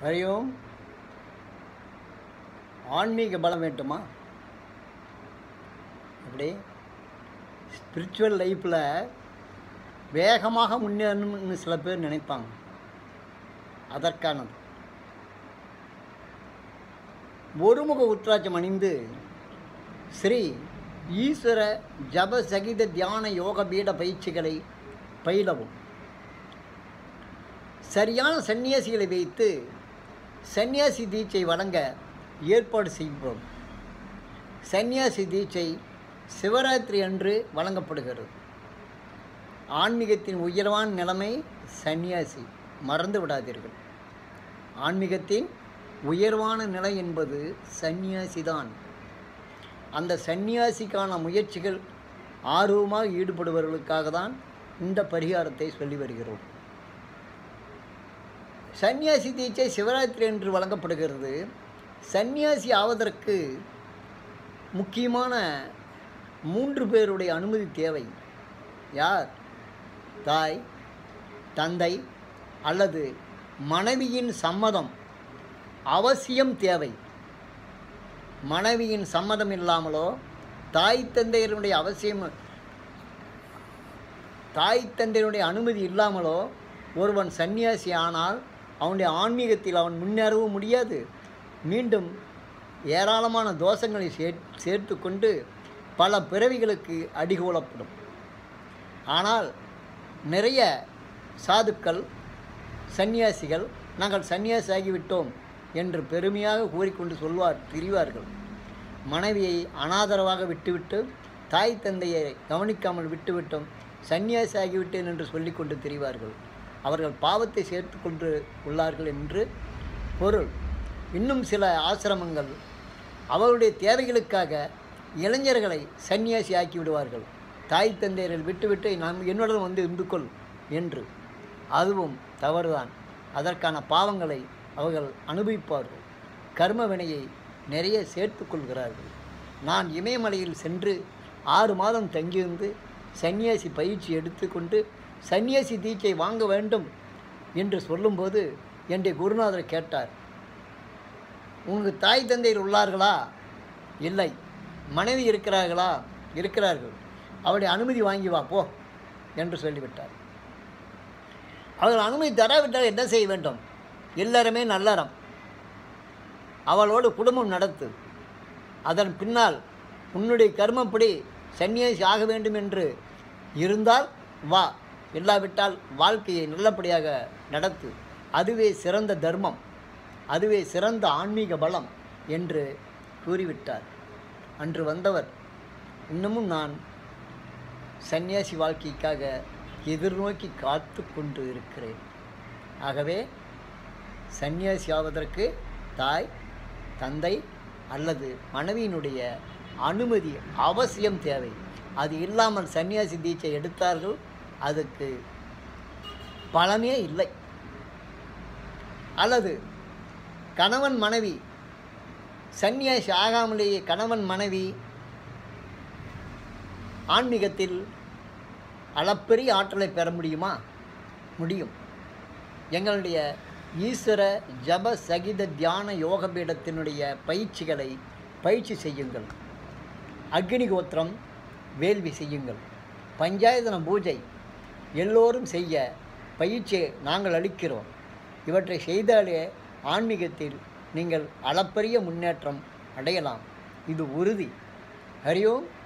ஹரியோம் ஆன்மீக பலம் வேண்டுமா அப்படி ஸ்பிரிச்சுவல் லைஃப்பில் வேகமாக முன்னேறணும்னு சில பேர் நினைப்பாங்க அதற்கானது ஒருமுக உத்ராட்சம் அணிந்து ஸ்ரீ ஈஸ்வர ஜப சகித தியான யோக பீட பயிற்சிகளை பயிலவும் சரியான சன்னியாசிகளை வைத்து சன்னியாசி தீட்சை வழங்க ஏற்பாடு செய்வோம் சன்னியாசி தீட்சை சிவராத்திரி அன்று வழங்கப்படுகிறது ஆன்மீகத்தின் உயர்வான நிலைமை சன்னியாசி மறந்து விடாதீர்கள் ஆன்மீகத்தின் உயர்வான நிலை என்பது சந்நியாசிதான் அந்த சந்நியாசிக்கான முயற்சிகள் ஆர்வமாக ஈடுபடுபவர்களுக்காக தான் இந்த பரிகாரத்தை சொல்லி வருகிறோம் சந்நியாசி தீட்சை சிவராத்திரி என்று வழங்கப்படுகிறது சந்நியாசி ஆவதற்கு முக்கியமான மூன்று பேருடைய அனுமதி தேவை யார் தாய் தந்தை அல்லது மனைவியின் சம்மதம் அவசியம் தேவை மனைவியின் சம்மதம் இல்லாமலோ தாய் தந்தையருடைய அவசியம் தாய் தந்தையருடைய அனுமதி இல்லாமலோ ஒருவன் சன்னியாசி ஆனால் அவனுடைய ஆன்மீகத்தில் அவன் முன்னேறவும் முடியாது மீண்டும் ஏராளமான தோஷங்களை சேர் சேர்த்து கொண்டு பல பிறவிகளுக்கு அடிகோலப்படும் ஆனால் நிறைய சாதுக்கள் சந்நியாசிகள் நாங்கள் சந்நியாசி ஆகிவிட்டோம் என்று பெருமையாக கூறிக்கொண்டு சொல்வார் திரிவார்கள் மனைவியை அனாதரவாக விட்டுவிட்டு தாய் தந்தையை கவனிக்காமல் விட்டுவிட்டோம் சந்நியாசி ஆகிவிட்டேன் என்று சொல்லிக்கொண்டு திரிவார்கள் அவர்கள் பாவத்தை சேர்த்து கொண்டு உள்ளார்கள் என்று பொருள் இன்னும் சில ஆசிரமங்கள் அவருடைய தேவைகளுக்காக இளைஞர்களை சன்னியாசி ஆக்கி விடுவார்கள் தாய் தந்தையர்கள் விட்டுவிட்டு நாம் என்னுடன் வந்து இருந்து கொள் என்று அதுவும் தவறுதான் அதற்கான பாவங்களை அவர்கள் அனுபவிப்பார்கள் கர்ம வினையை நிறைய சேர்த்து கொள்கிறார்கள் நான் இமயமலையில் சென்று ஆறு மாதம் தங்கியிருந்து சன்னியாசி பயிற்சி எடுத்துக்கொண்டு சன்னியாசி தீட்சை வாங்க வேண்டும் என்று சொல்லும்போது என்னுடைய குருநாதர் கேட்டார் உனக்கு தாய் தந்தையர் உள்ளார்களா இல்லை மனைவி இருக்கிறார்களா இருக்கிறார்கள் அவருடைய அனுமதி வாங்கி வா போ என்று சொல்லிவிட்டார் அவர்கள் அனுமதி தராவிட்டால் என்ன செய்ய வேண்டும் எல்லாருமே நல்லறம் அவளோடு குடும்பம் நடத்து அதன் பின்னால் உன்னுடைய கர்மப்படி சன்னியாசி ஆக வேண்டும் என்று இருந்தால் வா இல்லாவிட்டால் வாழ்க்கையை நல்லபடியாக நடத்து அதுவே சிறந்த தர்மம் அதுவே சிறந்த ஆன்மீக பலம் என்று கூறிவிட்டார் அன்று வந்தவர் இன்னமும் நான் சன்னியாசி வாழ்க்கைக்காக எதிர்நோக்கி காத்து கொண்டு இருக்கிறேன் ஆகவே சன்னியாசி ஆவதற்கு தாய் தந்தை அல்லது மனைவியினுடைய அனுமதி அவசியம் தேவை அது இல்லாமல் சன்னியாசி தீட்சை எடுத்தார்கள் அதுக்கு பலமே இல்லை அல்லது கணவன் மனைவி சன்னியாசி ஆகாமலேயே கணவன் மனைவி ஆன்மீகத்தில் அளப்பெரிய ஆற்றலை பெற முடியுமா முடியும் எங்களுடைய ஈஸ்வர ஜப சகித தியான யோக பீடத்தினுடைய பயிற்சிகளை பயிற்சி செய்யுங்கள் அக்னி கோத்திரம் வேள்வி செய்யுங்கள் பஞ்சாயத்தன பூஜை எல்லோரும் செய்ய பயிற்சியை நாங்கள் அளிக்கிறோம் இவற்றை செய்தாலே ஆன்மீகத்தில் நீங்கள் அளப்பரிய முன்னேற்றம் அடையலாம் இது உறுதி ஹரியோம்